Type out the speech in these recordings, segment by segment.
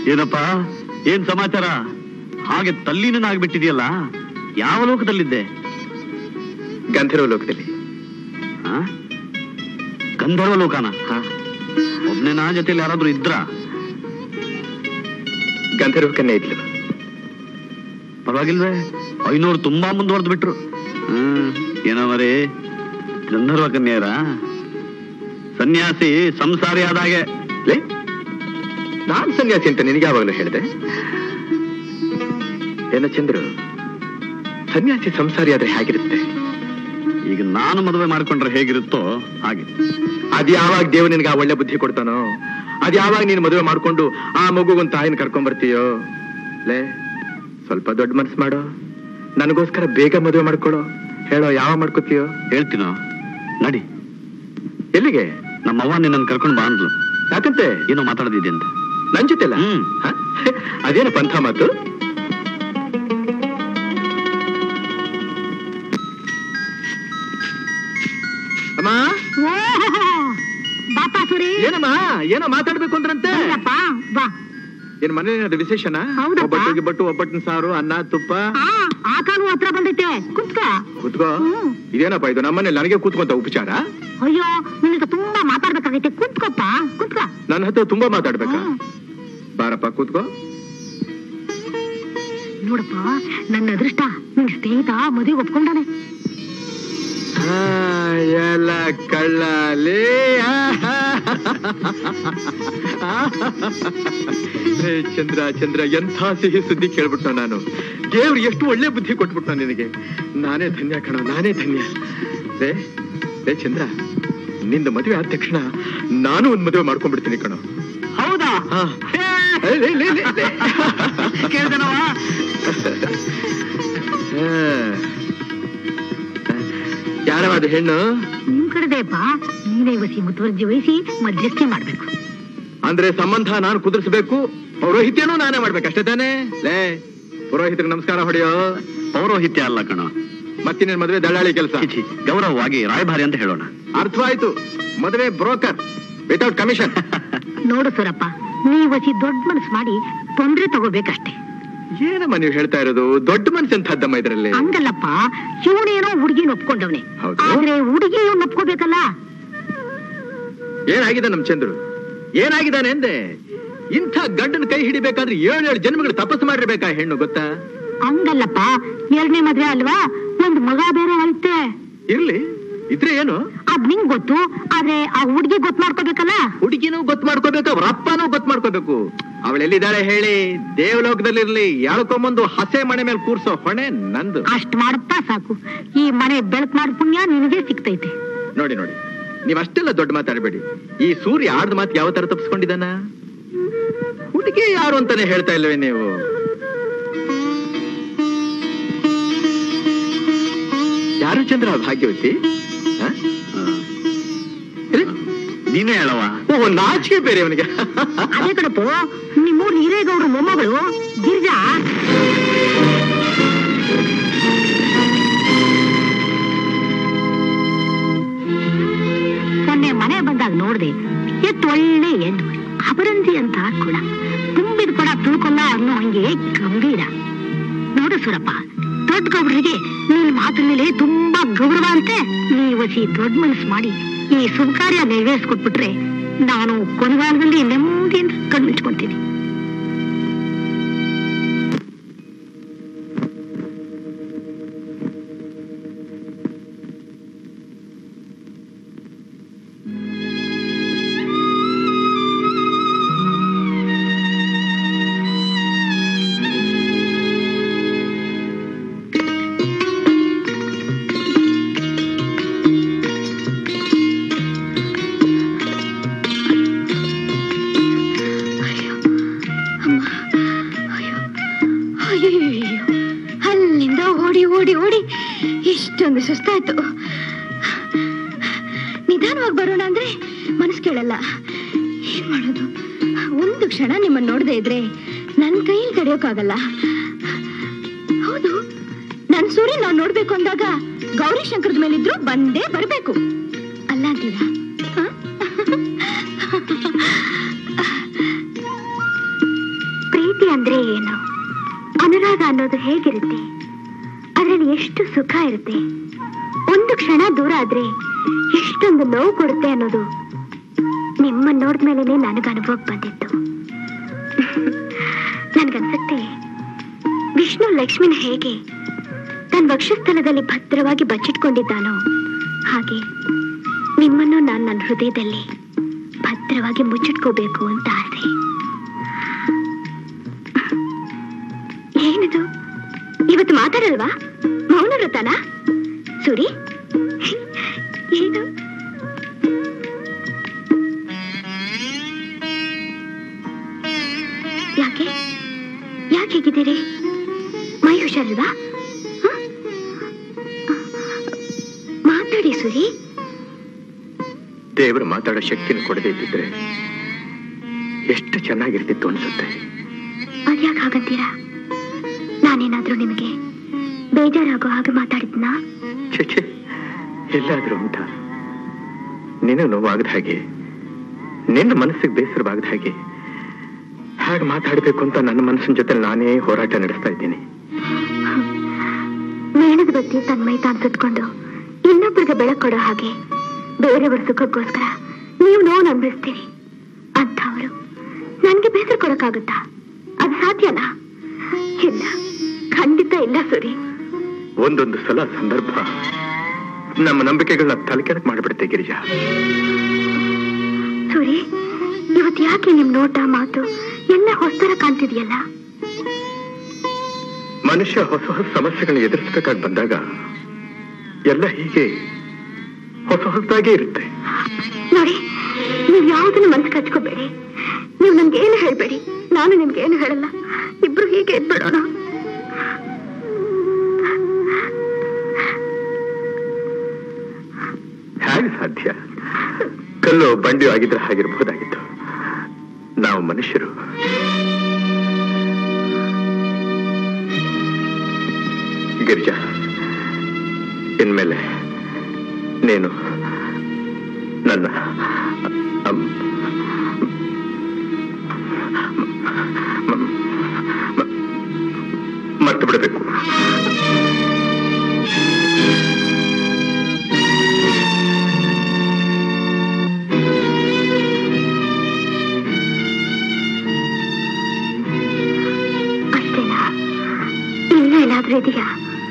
ಏನಪ್ಪ ಏನ್ ಸಮಾಚಾರ ಹಾಗೆ ತಲ್ಲೀನಾಗ್ಬಿಟ್ಟಿದೆಯಲ್ಲ ಯಾವ ಲೋಕದಲ್ಲಿದ್ದೆ ಗಂಧರ್ವ ಲೋಕದಲ್ಲಿ ಆ? ಗಂಧರ್ವ ಲೋಕನ ಹಾ ಒಬ್ನೇ ನಾ ಜೊತೆಲಿ ಯಾರಾದ್ರೂ ಇದ್ರ ಗಂಧರ್ವ ಕನ್ಯೆ ಇದ್ಲು ಪರವಾಗಿಲ್ವೇ ಐನೂರು ತುಂಬಾ ಮುಂದುವರೆದು ಬಿಟ್ರು ಹ್ಮ್ ಏನವರೇ ಗಂಧರ್ವ ಕನ್ಯರ ಸನ್ಯಾಸಿ ಸಂಸಾರಿ ಆದಾಗೆ ಲೇ ನಾನ್ ಸನ್ಯಾಸಿ ಅಂತ ನಿನಗೆ ಯಾವಾಗಲೂ ಹೇಳಿದೆ ಏನ ಚಂದ್ರು ಸನ್ಯಾಸಿ ಸಂಸಾರಿ ಆದ್ರೆ ಹೇಗಿರುತ್ತೆ ಈಗ ನಾನು ಮದುವೆ ಮಾಡ್ಕೊಂಡ್ರೆ ಹೇಗಿರುತ್ತೋ ಹಾಗೆ ಅದ್ ಯಾವಾಗ ದೇವ್ ನಿನ್ಗೆ ಆ ಒಳ್ಳೆ ಬುದ್ಧಿ ಕೊಡ್ತಾನೋ ಅದ್ ಯಾವಾಗ ನೀನ್ ಮದುವೆ ಮಾಡ್ಕೊಂಡು ಆ ಮಗುಗೊಂದ್ ತಾಯಿನ ಕರ್ಕೊಂಡ್ ಬರ್ತೀಯೋ ಲೇ ಸ್ವಲ್ಪ ದೊಡ್ಡ ಮನ್ಸ್ ಮಾಡು ನನಗೋಸ್ಕರ ಬೇಗ ಮದುವೆ ಮಾಡ್ಕೊಳೋ ಹೇಳೋ ಯಾವ ಮಾಡ್ಕೋತೀಯೋ ಹೇಳ್ತೀನೋ ನಡಿ ಎಲ್ಲಿಗೆ ನಮ್ಮವ್ವ ನಿನ್ನನ್ನು ಕರ್ಕೊಂಡು ಬಾ ಅಂದ್ಲು ಯಾಕಂತೆ ಏನೋ ಮಾತಾಡದಿದ್ದೆ ಅಂತ ನನ್ ಜೊತೆಲ್ಲ ಹ್ಮ್. ಹ? ಅದೇನು ಪಂಥ ಮಾತು ಅಮ್ಮ ಬಾಪ ಸುರಿ ಏನಮ್ಮ ಏನೋ ಮಾತಾಡ್ಬೇಕು ಅಂದ್ರಂತೆ ಬಂದಪ್ಪ ಬಾ ಏನ್ ಮನೆ ಅದು ವಿಶೇಷನಾ ಹೌದಪ್ಪ. ಒಬ್ಬಟ್ಟು ಗಿಬ್ಬಟ್ಟು ಒಬ್ಬಟ್ಟಿನ ಸಾರು ಅನ್ನ ತುಪ್ಪ ಆ ಆ ಕಾಲು ಹತ್ರ ಬಂದೈತೆ ಕುತ್ಕ ಕೂತ್ಕೋ ಹ್ಮ್. ಇದೇನಪ್ಪ ಇದು ನಮ್ಮನೆ ನನಗೆ ಕೂತ್ಕೊಂತ ಉಪಚಾರ ಅಯ್ಯೋ ನಿನಗೆ ತುಂಬಾ ಮಾತಾಡ್ಬೇಕಾಗೈತೆ ಕುತ್ಕೊಪ್ಪ ಕುತ್ಕ ನನ್ನ ಹತ್ರ ತುಂಬಾ ಮಾತಾಡ್ಬೇಕಾ ಹ್ಮ್. ಬಾರಪ್ಪ ಕೂತ್ಕೋ ನೋಡಪ್ಪ ನನ್ನ ಅದೃಷ್ಟ ನಿನ್ ಸ್ನೇಹಿತ ಮದುವೆ ಒಪ್ಕೊಂಡಾನೆ ಆ, ಎಲ್ಲ ಕಳ್ಳಲೇ ಹೇ ಚಂದ್ರ ಚಂದ್ರ ಎಂಥ ಸಿಹಿ ಸುದ್ದಿ ಕೇಳ್ಬಿಟ್ಟ ನಾನು ದೇವ್ರು ಎಷ್ಟು ಒಳ್ಳೆ ಬುದ್ಧಿ ಕೊಟ್ಬಿಟ್ಟ ನಿನಗೆ ನಾನೇ ಧನ್ಯ ಕಣ ನಾನೇ ಧನ್ಯ ಲೇ ಲೇ ಚಂದ್ರ ನಿಂದ ಮದುವೆ ಆದ ತಕ್ಷಣ ನಾನು ಒಂದ್ ಮದುವೆ ಮಾಡ್ಕೊಂಡ್ಬಿಡ್ತೀನಿ ಕಣೋ ಹೌದಾ ಹಾ. ಲೇ, ಲೇ, ಲೇ, ಲೇ, ಲೇ. ಕೇಳ್ದನವ ಹಾ. ಯಾರವ ಅದು ಹೆಣ್ಣು ನಿಮ್ ಕಡೆದೇಪ್ಪ ನೀನೇ ವಸಿ ಮುತುವರ್ಜಿ ವಹಿಸಿ ಮಧ್ಯಸ್ಥೆ ಮಾಡ್ಬೇಕು ಅಂದ್ರೆ ಸಂಬಂಧ ನಾನು ಕುದುರಿಸಬೇಕು ಪೌರೋಹಿತ್ಯನೂ ನಾನೇ ಮಾಡ್ಬೇಕು ಅಷ್ಟೇ ತಾನೇ ಲೇ ಪುರೋಹಿತರಿಗೆ ನಮಸ್ಕಾರ ಹೊಡೆಯೋ ಪೌರೋಹಿತ್ಯ ಅಲ್ಲ ಕಣ ಮತ್ತಿನ್ನೇನ್ ಮದುವೆ ದಳ್ಳಾಳಿ ಕೆಲಸ ಛೀ, ಗೌರವವಾಗಿ ರಾಯಭಾರಿ ಅಂತ ಹೇಳೋಣ ಅರ್ಥವಾಯ್ತು ಮದುವೆ ಬ್ರೋಕರ್ ವಿತೌಟ್ ಕಮಿಷನ್ ನೋಡು ಸೂರಪ್ಪ ನೀ ವಸಿ ದೊಡ್ಡ ಮನಸ್ಸು ಮಾಡಿ ತೊಂದ್ರೆ ತಗೋಬೇಕಷ್ಟೇ ಏನಮ್ಮ ನೀವು ಹೇಳ್ತಾ ಇರೋದು ದೊಡ್ಡ ಮನ್ಸಂತದ್ದಮ್ಮ ಇದ್ರಲ್ಲಿ ಹಂಗಲ್ಲಪ್ಪ ಇವನೇನೋ ಹುಡುಗಿನ ಒಪ್ಕೊಂಡವನೆ ಹೌದು. ಆದ್ರೆ ಹುಡುಗಿ ಇವ್ನ ಒಪ್ಕೋಬೇಕಲ್ಲ ಏನಾಗಿದೆ ನಮ್ ಚಂದ್ರು ಏನಾಗಿದ್ದಾನೆ ಅಂದೆ ಇಂಥ ಗಂಡನ ಕೈ ಹಿಡಿಬೇಕಾದ್ರೆ ಏಳು ಏಳು ಜನ್ಮಗಳು ತಪಸ್ಸು ಮಾಡಿರ್ಬೇಕಾ ಹೆಣ್ಣು ಗೊತ್ತಾ ಹಂಗಲ್ಲಪ್ಪ ಎರಡನೇ ಮದ್ವೆ ಅಲ್ವಾ ಒಂದ್ ಮಗ ಬೇರೆ ಐತೆ ಇರ್ಲಿ ಇದ್ರೆ ಏನು ಅದ್ ನಿಂಗ್ ಗೊತ್ತು ಆದ್ರೆ ಆ ಹುಡುಗಿ ಗೊತ್ತು ಮಾಡ್ಕೋಬೇಕಲ್ಲ ಹುಡುಗಿನೂ ಗೊತ್ತು ಮಾಡ್ಕೋಬೇಕು ಅವ್ರ ಅಪ್ಪನೂ ಗೊತ್ತು ಮಾಡ್ಕೋಬೇಕು ಅವಳೆಲ್ಲಿದ್ದಾಳೆ ಹೇಳಿ ದೇವಲೋಕದಲ್ಲಿರ್ಲಿ ಎಳ್ಕೊಂಬಂದು ಹಸೆ ಮನೆ ಮೇಲೆ ಕೂರ್ಸೋ ಹೊಣೆ ನಂದು ಅಷ್ಟ್ ಮಾಡಪ್ಪ ಸಾಕು ಈ ಮನೆ ಬೆಳಕ್ ಮಾಡ್ ಪುಣ್ಯ ನಿನಗೆ ಸಿಗ್ತೈತೆ ನೋಡಿ ನೋಡಿ ನೀವ್ ಅಷ್ಟೆಲ್ಲ ದೊಡ್ಡ ಮಾತಾಡಬೇಡಿ ಈ ಸೂರ್ಯ ಆಡ್ದ ಮಾತು ಯಾವ ತರ ತಪ್ಪಿಸ್ಕೊಂಡಿದ್ದಾನ ಹುಡುಗಿ ಯಾರು ಅಂತಾನೆ ಹೇಳ್ತಾ ಇಲ್ವೇ ನೀವು ಯಾರು ಚಂದ್ರ ಆ ಭಾಗ್ಯವತಿ ಹ? ಎಲ್ಲಿ? ನೀನೇ ಹೇಳವ ಓ ನಾಚಿಕೆ ಬೇರೆ ಅವನಿಗೆ ಅದೇ ಕಣಪ್ಪು ನಿಮ್ಮೂರ್ ಹಿರೇಗೌಡ್ರ ಮೊಮ್ಮಗಳು ಗಿರ್ಜಾ ಮೊನ್ನೆ ಮನೆ ಬಂದಾಗ ನೋಡ್ದೆ ಎಷ್ಟು ಒಳ್ಳೆ ಹೆಣ್ಣು ಅಪರಂಜಿ ಅಂತ ಕೂಡ ತುಂಬಿದ ಕೊಡ ತುಳ್ಕೊಲ್ಲ ಅನ್ನೋ ಹಂಗೆ ಗಂಭೀರ ನೋಡು ಸುರಪ್ಪ ದೊಡ್ಡ ಗೌಡ್ರಿಗೆ ನಿನ್ ಮಾತು ಮೇಲೆ ತುಂಬಾ ಗೌರವ ಅಂತೆ ನೀವು ಸಿ ದೊಡ್ಡ ಮನಸ್ಸು ಮಾಡಿ ಈ ಶುಭ ಕಾರ್ಯ ನೆರವೇರಿಸ್ಕೊಟ್ಬಿಟ್ರೆ ನಾನು ಕೊನೆಗಾಲದಲ್ಲಿ ನೆಮ್ಮದಿಯಿಂದ ಕಣ್ಮುಚ್ಕೊಂತೀನಿ ಅಯ್ಯಯ್ಯೋ ಅಲ್ಲಿಂದ ಓಡಿ ಓಡಿ ಓಡಿ ಇಷ್ಟೊಂದು ಸುಸ್ತಾಯ್ತು ನಿಧಾನವಾಗಿ ಬರೋಣ ಅಂದ್ರೆ ಮನಸ್ಸು ಕೇಳಲ್ಲ ಏನ್ ಮಾಡೋದು ಒಂದು ಕ್ಷಣ ನಿಮ್ಮನ್ನ ನೋಡದೆ ಇದ್ರೆ ನನ್ನ ಕೈಯಲ್ಲಿ ತಡೆಯೋಕ್ಕಾಗಲ್ಲ ಹೌದು ನನ್ ಸೂರ್ಯ ನಾವ್ ನೋಡ್ಬೇಕು ಅಂದಾಗ ಗೌರಿ ಶಂಕರದ ಮೇಲಿದ್ರು ಬಂದೇ ಬರ್ಬೇಕು ಅಲ್ಲ ಅಂತೀರಾ ಹ? ಅಂದ್ರೆ ಏನು ಅನುರಾಗ ಅನ್ನೋದು ಹೇಗಿರುತ್ತೆ ಅದರಲ್ಲಿ ಎಷ್ಟು ಸುಖ ಇರುತ್ತೆ ಒಂದು ಕ್ಷಣ ದೂರ ಆದ್ರೆ ಎಷ್ಟೊಂದು ನೋವು ಕೊಡುತ್ತೆ ಅನ್ನೋದು ನಿಮ್ಮನ್ನ ನೋಡಿದ್ಮೇಲೆ ನನಗೆ ಅನುಭವಕ್ಕೆ ಬಂದಿತ್ತು ನನ್ಗನ್ಸುತ್ತೆ ವಿಷ್ಣು ಲಕ್ಷ್ಮಿನ ಹೇಗೆ ತನ್ನ ವಕ್ಷಸ್ಥಲದಲ್ಲಿ ಭದ್ರವಾಗಿ ಬಚ್ಚಿಟ್ಕೊಂಡಿದ್ದಾನೋ ಹಾಗೆ ನಿಮ್ಮನ್ನು ನಾನು ನನ್ನ ಹೃದಯದಲ್ಲಿ ಭದ್ರವಾಗಿ ಮುಚ್ಚಿಟ್ಕೋಬೇಕು ಅಂತ ಆಸೆ ಏನಿದು ಇವತ್ತು ಮಾತಾಡಲ್ವಾ ಮೌನ ವ್ರತನಾ ಸುರಿ ಏನು ಯಾಕೆ ಯಾಕೆ ಹೇಗಿದ್ದೀರಿ ಮೈ ಹುಷಾರಿಲ್ವಾ ಹ? ಮಾತಾಡಿ ಸುರಿ ದೇವರು ಮಾತಾಡೋ ಶಕ್ತಿನ ಕೊಡದೇ ಇದ್ದಿದ್ರೆ ಎಷ್ಟು ಚೆನ್ನಾಗಿರ್ತಿತ್ತು ಅನ್ಸುತ್ತೆ ಅದ್ಯಾಕೆ ಹಾಗಂತೀರಾ ನಾನೇನಾದ್ರೂ ನಿಮಗೆ ಬೇಜಾರಾಗೋ ಹಾಗೆ ಮಾತಾಡಿದ್ನಾ ಛೆ ಛೆ ಎಲ್ಲಾದ್ರೂ ಉಂಟ ನಿನಗೆ ನೋವಾಗದ ಹಾಗೆ ನಿನ್ನ ಮನಸ್ಸಿಗೆ ಬೇಸರವಾಗದ ಹಾಗೆ ಹಾಗೆ ಮಾತಾಡಬೇಕು ಅಂತ ನನ್ನ ಮನಸ್ಸಿನ ಜೊತೆ ನಾನೇ ಹೋರಾಟ ನಡೆಸ್ತಾ ಇದ್ದೀನಿ ಮೇಣದ ಬತ್ತಿ ತನ್ನ ಮೈ ತಾನು ಸುತ್ಕೊಂಡು ಇನ್ನೊಬ್ಬರಿಗೆ ಬೆಳಕು ಕೊಡೋ ಹಾಗೆ ಬೇರೆಯವರ ಸುಖಕ್ಕೋಸ್ಕರ ನೀವು ನೋವು ಅನುಭವಿಸ್ತೀರಿ ಅಂಥವ್ರು ನನಗೆ ಬೇಸರ ಕೊಡಕ್ಕಾಗುತ್ತಾ ಅದು ಸಾಧ್ಯನಾ ಇಲ್ಲ ಖಂಡಿತ ಇಲ್ಲ ಸುರಿ ಒಂದೊಂದು ಸಲ ಸಂದರ್ಭ ನಮ್ಮ ನಂಬಿಕೆಗಳನ್ನ ತಲೆಕೆಳಕ್ ಮಾಡಿಬಿಡುತ್ತೆ ಗಿರಿಜಾ ಸುರಿ ಇವತ್ತು ಯಾಕೆ ನಿಮ್ ನೋಟ ಮಾತು ಎಲ್ಲ ಹೊಸ್ತರ ಕಾಣ್ತಿದ್ಯಲ್ಲ ಮನುಷ್ಯ ಹೊಸ ಹೊಸ ಸಮಸ್ಯೆಗಳನ್ನ ಎದುರಿಸಬೇಕಾಗಿ ಬಂದಾಗ ಎಲ್ಲ ಹೀಗೆ ಹೊಸ ಹೊಸದಾಗೇ ಇರುತ್ತೆ ನೋಡಿ ನೀವು ಯಾವುದನ್ನು ಮನಸ್ಸು ಕಚ್ಕೋಬೇಡಿ ನೀವು ನನ್ಗೆ ಏನು ಹೇಳ್ಬೇಡಿ ನಾನು ನಿಮ್ಗೆ ಏನು ಹೇಳಲ್ಲ ಇಬ್ರು ಹೀಗೆ ಇದ್ಬಿಡೋಣ ಹೇಗೆ ಸಾಧ್ಯ ಕಲ್ಲು ಬಂಡಿಯೋ ಆಗಿದ್ರೆ ಹಾಗಿರ್ಬಹುದಾಗಿತ್ತು ನಾವು ಮನುಷ್ಯರು ಗಿರಿಜಾ ಇನ್ಮೇಲೆ ನೀನು ನನ್ನ ಅಮ್, ಮ- ಮ- ಮರ್ತು ಬಿಡಬೇಕು ಅಷ್ಟೇನಾ ಇಲ್ಲ ಏನಾದ್ರೂ ಇದೆಯಾ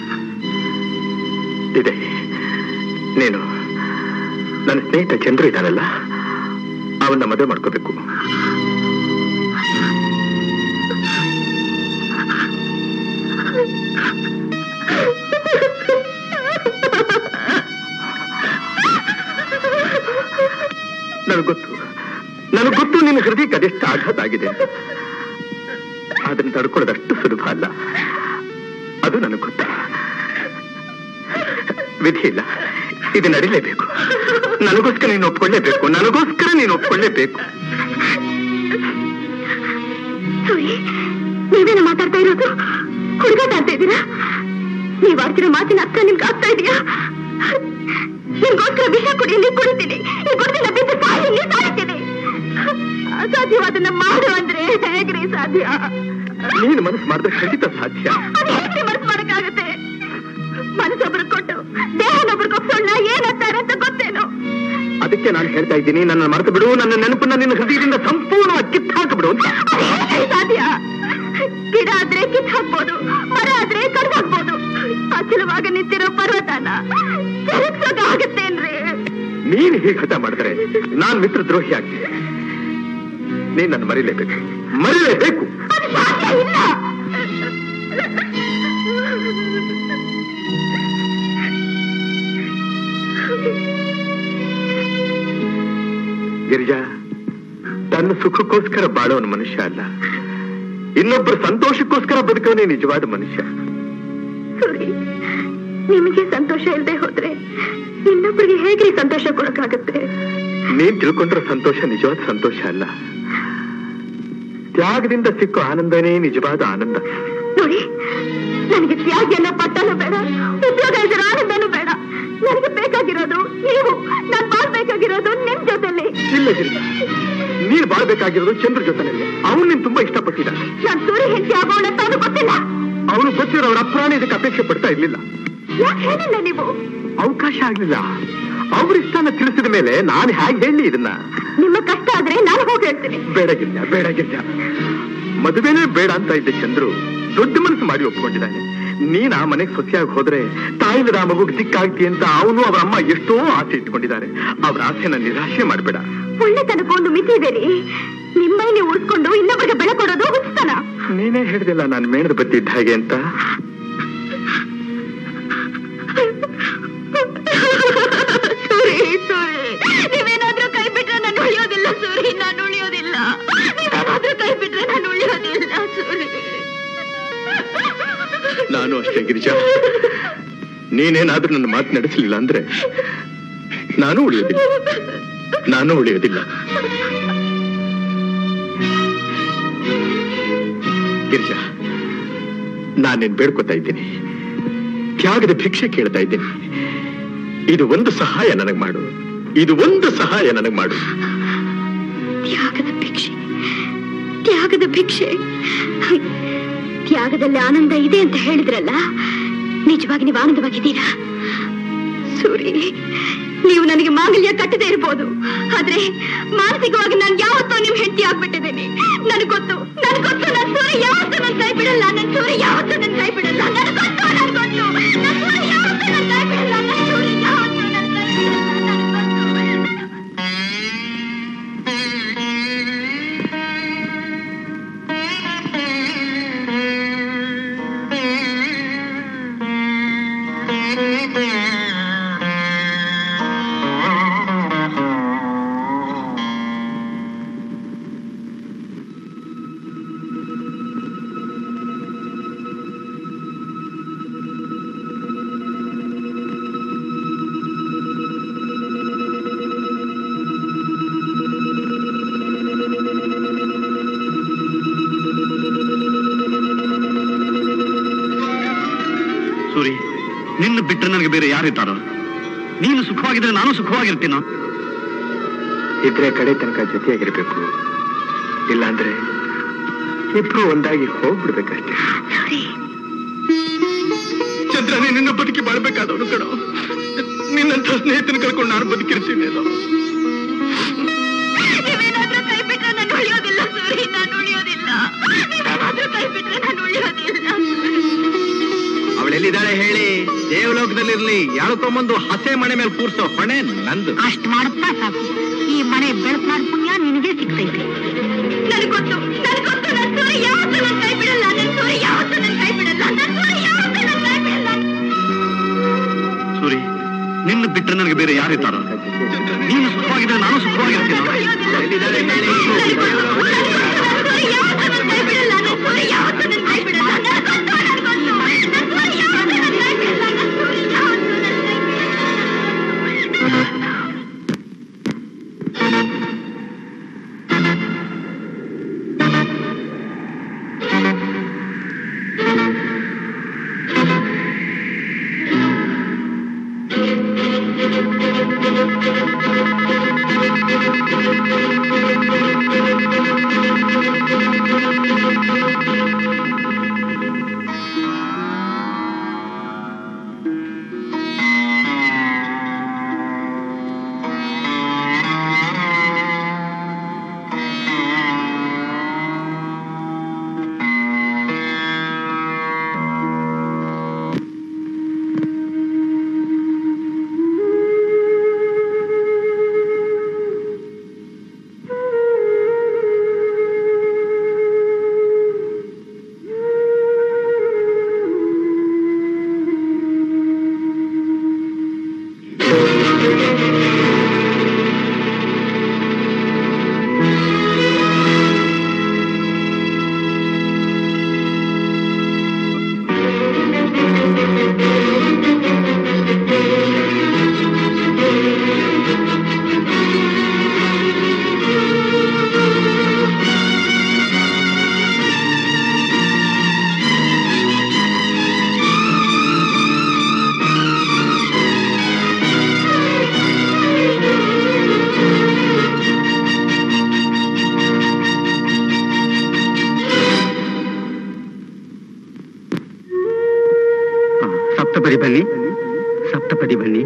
ಇದೆ ನೀನು ನನ್ನ ಸ್ನೇಹಿತ ಚಂದ್ರು ಇದ್ದಾನಲ್ಲ ಅವನ್ನ ಮದುವೆ ಮಾಡ್ಕೋಬೇಕು ನನಗೆ ಗೊತ್ತು ನನಗೆ ಗೊತ್ತು ನಿನ್ನ ಹೃದಯಕ್ಕೆ ಅದೆಷ್ಟು ಆಘಾತ ಆಗಿದೆ ಅಂತ. ಅದನ್ನ ತಡ್ಕೊಳ್ಳೋದಷ್ಟು ಸುಲಭ ಅಲ್ಲ ಅದು ನನಗೆ ಗೊತ್ತು ವಿಧಿ ಇಲ್ಲ ಇದು ನಡಿಲೇಬೇಕು ನನಗೋಸ್ಕರ ನೀನು ಒಪ್ಕೊಳ್ಳೇಬೇಕು ನನಗೋಸ್ಕರ ನೀನು ಒಪ್ಕೊಳ್ಳೇಬೇಕು ಸೂರಿ ನೀವೇನ ಮಾತಾಡ್ತಾ ಇರೋದು ಹುಡುಗಾಟ ಆಡ್ತಾ ಇದ್ದೀರಾ ನೀವ್ ಆಡ್ತಿರೋ ಮಾತಿನ ಅರ್ಥ ನಿಮ್ಗೆ ಆಗ್ತಾ ಇದೆಯಾ ನಿಮ್ಗೋಸ್ಕರ ವಿಷ ಕುಡಿ ನೀವ್ ಕುಡಿತೀನಿ ಈ ಕುಡಿದಿಲ್ಲ ಬಿದ್ದು ಸಾಯಿ ನೀವ್ ಸಾಯ್ತೀನಿ ಅಸಾಧ್ಯವಾದನ್ನ ಮಾಡು ಅಂದ್ರೆ ಹೇಗ್ರಿ ಸಾಧ್ಯ ನೀನು ಮನಸ್ಸು ಮಾಡಿದ್ರೆ ಖಂಡಿತ ಸಾಧ್ಯ ಅದು ಹೇಗೆ ಮನಸ್ಸು ಮಾಡಕ್ಕಾಗತ್ತೆ ಮನಸ್ಸೊಬ್ರು ಕೊಟ್ಟು ದೇಹನೊಬ್ರು ಕೊಪ್ಸೋಣ ಏನಂತಾರೆ ಅಂತ ಗೊತ್ತೇನು ಅದಕ್ಕೆ ನಾನು ಹೇಳ್ತಾ ಇದ್ದೀನಿ ನನ್ನ ಮರೆತು ಬಿಡು ನನ್ನ ನೆನಪನ್ನ ನಿನ್ನ ಹೃದಯದಿಂದ ಸಂಪೂರ್ಣವಾಗಿ ಕಿತ್ತು ಹಾಕಿಬಿಡು ಅಂತ ಅದು ಹೇಗೆ ಸಾಧ್ಯ ಗಿಡ ಆದ್ರೆ ಕಿತ್ ಹಾಕ್ಬೋದು ಮರ ಆದ್ರೆ ಕಡ್ದು ಹಾಕ್ಬೋದು ಅಚಲವಾಗಿ ನಿಂತಿರೋ ಪರ್ವತನ ಆಗತ್ತೇನ್ರಿ ನೀನು ಹೀಗೆ ಹಠ ಮಾಡಿದ್ರೆ ನಾನ್ ಮಿತ್ರ ದ್ರೋಹಿ ಆಗ್ತೀನಿ ನೀನ್ ನನ್ನ ಮರಿಲೇಬೇಕು ಮರಿಲೇಬೇಕು ಅದು ಸಾಧ್ಯ ಇಲ್ಲ ಗಿರಿಜಾ ತನ್ನ ಸುಖಕ್ಕೋಸ್ಕರ ಬಾಳೋನು ಮನುಷ್ಯ ಅಲ್ಲ ಇನ್ನೊಬ್ಬರ ಸಂತೋಷಕ್ಕೋಸ್ಕರ ಬದುಕೋನೇ ನಿಜವಾದ ಮನುಷ್ಯ ಸೂರಿ ನಿಮಗೆ ಸಂತೋಷ ಇಲ್ಲದೆ ಹೋದ್ರೆ ಇನ್ನೊಬ್ಬರಿಗೆ ಹೇಗೆ ಸಂತೋಷ ಕೊಡಕ್ಕಾಗತ್ತೆ ನೀನ್ ತಿಳ್ಕೊಂಡ್ರ ಸಂತೋಷ ನಿಜವಾದ ಸಂತೋಷ ಅಲ್ಲ ತ್ಯಾಗದಿಂದ ಸಿಕ್ಕೋ ಆನಂದನೇ ನಿಜವಾದ ಆನಂದ ನೋಡಿ ನನಗೆ ತ್ಯಾಗಿ ಅನ್ನೋ ಪಟ್ಟನೂ ಬೇಡ ಉದ್ಯೋಗ ಇದ್ರ ಆನಂದನೂ ಬೇಡ ನನಗೆ ಬೇಕಾಗಿರೋದು ನೀವು ನಾನ್ ಬಾಳ್ಬೇಕಾಗಿರೋದು ನಿಮ್ ಜೊತೆಲಿ ಇಲ್ಲ ಗಿರಿಜಾ ನೀನ್ ಬಾಳ್ಬೇಕಾಗಿರೋದು ಚಂದ್ರ ಜೊತೆನಲ್ಲಿ ಅವನು ನೀನ್ ತುಂಬಾ ಇಷ್ಟಪಟ್ಟಿದ್ದಾನೆ ನಾನ್ ಸೂರ್ಯ ಹೆಂಡತಿ ಆಗೋಣ ಅಂತ ಅವ್ನಿಗೆ ಗೊತ್ತಿಲ್ಲ ಅವನು ಗೊತ್ತಿರೋ ಅವ್ರ ಅಪ್ರಾಣಿ ಇದಕ್ಕೆ ಅಪೇಕ್ಷೆ ಪಡ್ತಾ ಇರ್ಲಿಲ್ಲ ಯಾಕೆ ಹೇಳಿಲ್ಲ ನೀವು ಅವಕಾಶ ಆಗ್ಲಿಲ್ಲ ಅವ್ರ ಇಷ್ಟನ ತಿಳಿಸಿದ ಮೇಲೆ ನಾನು ಹೇಗೆ ಹೇಳಿ ಇದನ್ನ ನಿಮ್ಮ ಕಷ್ಟ ಆದ್ರೆ ನಾನು ಹೋಗಿ ಹೇಳ್ತೀನಿ ಬೇಡ ಗಿರ್ಜಾ ಬೇಡ ಗಿರ್ಜಾ ಮದುವೆನೇ ಬೇಡ ಅಂತ ಇದ್ದ ಚಂದ್ರು ದೊಡ್ಡ ಮನಸ್ಸು ಮಾಡಿ ಒಪ್ಕೊಂಡಿದ್ದಾನೆ ನೀನ್ ಆ ಮನೆಗೆ ಸೊಸೆಯಾಗಿ ಹೋದ್ರೆ ತಾಯಿಲ್ಲದ ಆ ಮಗುಗೆ ಸಿಕ್ಕಾಗ್ತಿ ಅಂತ ಅವನು ಅವರ ಅಮ್ಮ ಎಷ್ಟೋ ಆಸೆ ಇಟ್ಕೊಂಡಿದ್ದಾರೆ ಅವ್ರ ಆಸೆನ ನಿರಾಶೆ ಮಾಡ್ಬೇಡ ಒಳ್ಳೆತನಕ್ಕೆ ಒಂದು ಮಿತಿ ಇದೆ ರೀ ನಿಮ್ಮೈನೇ ಉಳಿಸ್ಕೊಂಡು ಇನ್ನೊಬ್ಬರಿಗೆ ಬೆಳೆ ಕೊಡೋದು ಹುಚ್ಚತನ ನೀನೇ ಹೇಳ್ದಿಲ್ಲ ನಾನು ಮೇಣದ ಬತ್ತಿ ಇದ್ದ ಹಾಗೆ ಅಂತ ಸೂರಿ ಸೂರಿ ನೀವೇನಾದ್ರೂ ಕೈ ಬಿಟ್ರೆ ನಾನು ಉಳಿಯೋದಿಲ್ಲ ಸೂರಿ ನಾನು ಉಳಿಯೋದಿಲ್ಲ ನೀವೇನಾದ್ರೂ ಕೈ ಬಿಟ್ರೆ ನಾನು ಉಳಿಯೋದಿಲ್ಲ ಸೂರಿ ನಾನು ಅಷ್ಟೇ ಗಿರಿಜಾ ನೀನೇನಾದ್ರೂ ನನ್ನ ಮಾತು ನಡೆಸಲಿಲ್ಲ ಅಂದ್ರೆ ನಾನು ಉಳಿಯೋದಿಲ್ಲ ನಾನು ಉಳಿಯೋದಿಲ್ಲ ಗಿರಿಜಾ ನಾನೇನ್ ಬೇಡ್ಕೊತಾ ಇದ್ದೀನಿ ತ್ಯಾಗದ ಭಿಕ್ಷೆ ಕೇಳ್ತಾ ಇದ್ದೀನಿ ಇದು ಒಂದು ಸಹಾಯ ನನಗ್ ಮಾಡು ಇದು ಒಂದು ಸಹಾಯ ನನಗ್ ಮಾಡು ತ್ಯಾಗದ ಭಿಕ್ಷೆ ತ್ಯಾಗದ ಭಿಕ್ಷೆ ತ್ಯಾಗದಲ್ಲಿ ಆನಂದ ಇದೆ ಅಂತ ಹೇಳಿದ್ರಲ್ಲ ನಿಜವಾಗಿ ನೀವು ಆನಂದವಾಗಿದ್ದೀರಾ ಸೂರಿ ನೀವು ನನಗೆ ಮಾಂಗಲ್ಯ ಕಟ್ಟದೇ ಇರ್ಬೋದು ಆದ್ರೆ ಮಾನಸಿಕವಾಗಿ ನಾನು ಯಾವತ್ತೂ ನಿಮ್ ಹೆಂಡತಿ ಆಗ್ಬಿಟ್ಟಿದ್ದೇನೆ ನನಗೆ ಗೊತ್ತು ನನ್ ಗೊತ್ತು ನನ್ ಸೂರಿ ಯಾವತ್ತೂ ನನ್ ಕೈ ಬಿಡಲ್ಲ ನನ್ ಸೂರಿ ಯಾವತ್ತೂ ನನ್ ಕೈ ಬಿಡಲ್ಲ ನನ್ ಗೊತ್ತು ನನ್ ಗೊತ್ತು ನನ್ ಸೂರಿ ಯಾವತ್ತೂ ನನ್ ಕೈ ಬಿಡಲ್ಲ ನನ್ ಸೂರಿ ಯಾವತ್ತೂ ನನ್ ಕೈ ಬಿಡಲ್ಲ ನನ್ ಗೊತ್ತು ಸೂರಿ ನಿನ್ನ ಬಿಟ್ಟರೆ ನನಗೆ ಬೇರೆ ಯಾರಿದ್ದಾರೋ ನೀನು ಸುಖವಾಗಿದ್ರೆ ನಾನು ಸುಖವಾಗಿರ್ತೀನೋ ಇದ್ರೆ ಕಡೆ ತನಕ ಜೊತೆಯಾಗಿರ್ಬೇಕು ಇಲ್ಲಾಂದ್ರೆ ಇಬ್ರು ಒಂದಾಗಿ ಹೋಗ್ಬಿಡ್ಬೇಕಷ್ಟೇ ಸೂರಿ ಚಂದ್ರ ನಿನ್ನ ಬದುಕಿ ಬಾಳ್ಬೇಕಾದವನು ಕಣೋ ನಿನ್ನಂತ ಸ್ನೇಹಿತನ ಕಳ್ಕೊಂಡು ನಾನು ಬದುಕಿರ್ತೀನಿ ನೀವೇನಾದ್ರೂ ಕೈ ಬಿಟ್ರೆ ನಾನು ಉಳಿಯೋದಿಲ್ಲ ಸೂರಿ ನಾನು ಉಳಿಯೋದಿಲ್ಲ ನೀವೇನಾದ್ರೂ ಕೈ ಬಿಟ್ರೆ ನಾನು ಉಳಿಯೋದಿಲ್ಲ ಅವಳೆಲ್ಲಿದ್ದಾಳೆ ಹೇಳಿ ದೇವಲೋಕದಲ್ಲಿರ್ಲಿ ಯಾಳ್ಕೊಂಬಂದು ಹಸೆ ಮನೆ ಮೇಲೆ ಕೂರ್ಸೋ ಹೊಣೆ ನಂದು ಅಷ್ಟ್ ಮಾಡಪ್ಪ ಸಾಕು ಈ ಮನೆ ಬೆಳಕು ಪುಣ್ಯ ನಿನಗೆ ಸಿಗ್ತೈತೆ ನನಗೆ ಗೊತ್ತು ನನಗೆ ಗೊತ್ತು ನನ್ನ ಸೂರಿ ಯಾವತ್ತೂ ನನ್ನ ಕೈ ಬಿಡಲ್ಲ ನನ್ನ ಸೂರಿ ಯಾವತ್ತೂ ನನ್ನ ಕೈ ಬಿಡಲ್ಲ ನನ್ನ ಸೂರಿ ಯಾವತ್ತೂ ನನ್ನ ಕೈ ಬಿಡಲ್ಲ ಸೂರಿ ನಿನ್ನ ಬಿಟ್ಟರೆ ನನಗೆ ಬೇರೆ ಯಾರಿದ್ದಾರೋ ನೀನು ಸುಖವಾಗಿದ್ರೆ ನಾನು ಸುಖವಾಗಿರ್ತೀನೋ ಎಲ್ಲಿದ್ದಾಳೆ ಹೇಳಿ ನನಗೆ ಗೊತ್ತು, ನನಗೆ ಗೊತ್ತು, ನನ್ನ ಸೂರಿ ಯಾವತ್ತೂ ನನ್ನ ಕೈ ಬಿಡಲ್ಲ ನನ್ನ ಸೂರಿ ಯಾವತ್ತೂ ನನ್ನ ಕೈ ಬಿಡಲ್ಲ ನನಗೆ ಗೊತ್ತು ನನಗೆ ಗೊತ್ತು ನನ್ನ ಸೂರಿ ಯಾವತ್ತೂ ನನ್ನ ಕೈ ಬಿಡಲ್ಲ ನನ್ನ ಸೂರಿ ಯಾವತ್ತೂ ನನ್ನ ಕೈ ಬಿಡಲ್ಲ ಗಿರಿಜಾ ಸಪ್ತಪದಿ ಬನ್ನಿ ಸಪ್ತಪದಿ ಬನ್ನಿ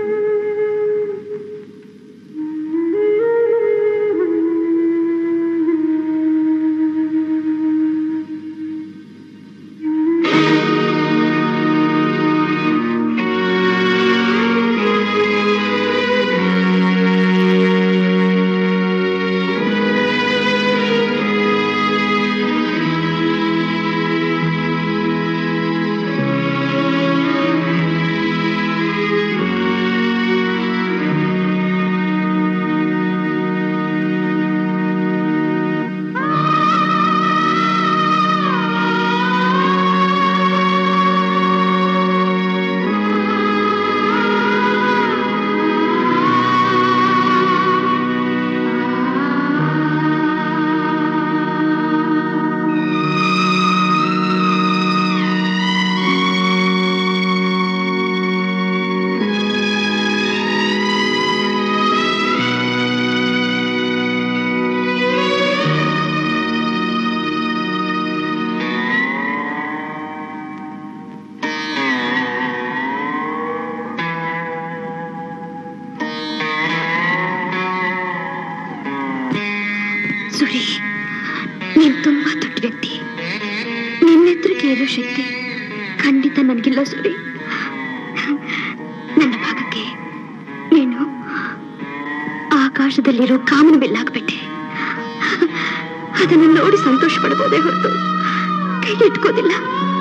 ಸುರಿ ನೀನ್ ತುಂಬಾ ದೊಡ್ಡ ವ್ಯಕ್ತಿ ನಿನ್ನೆತ್ರಕ್ಕೆ ಇರೋ ಶಕ್ತಿ ಖಂಡಿತ ನನಗಿಲ್ಲ ಸುರಿ ನನ್ನ ಭಾಗಕ್ಕೆ ನೀನು ಆಕಾಶದಲ್ಲಿರೋ ಕಾಮನ ಬಿಲ್ಲಾಗ್ಬಿಟ್ಟೆ ಅದನ್ನು ನೋಡಿ ಸಂತೋಷ ಪಡ್ಬೋದೇ ಹೊರತು ಕೈ ಇಟ್ಕೋದಿಲ್ಲ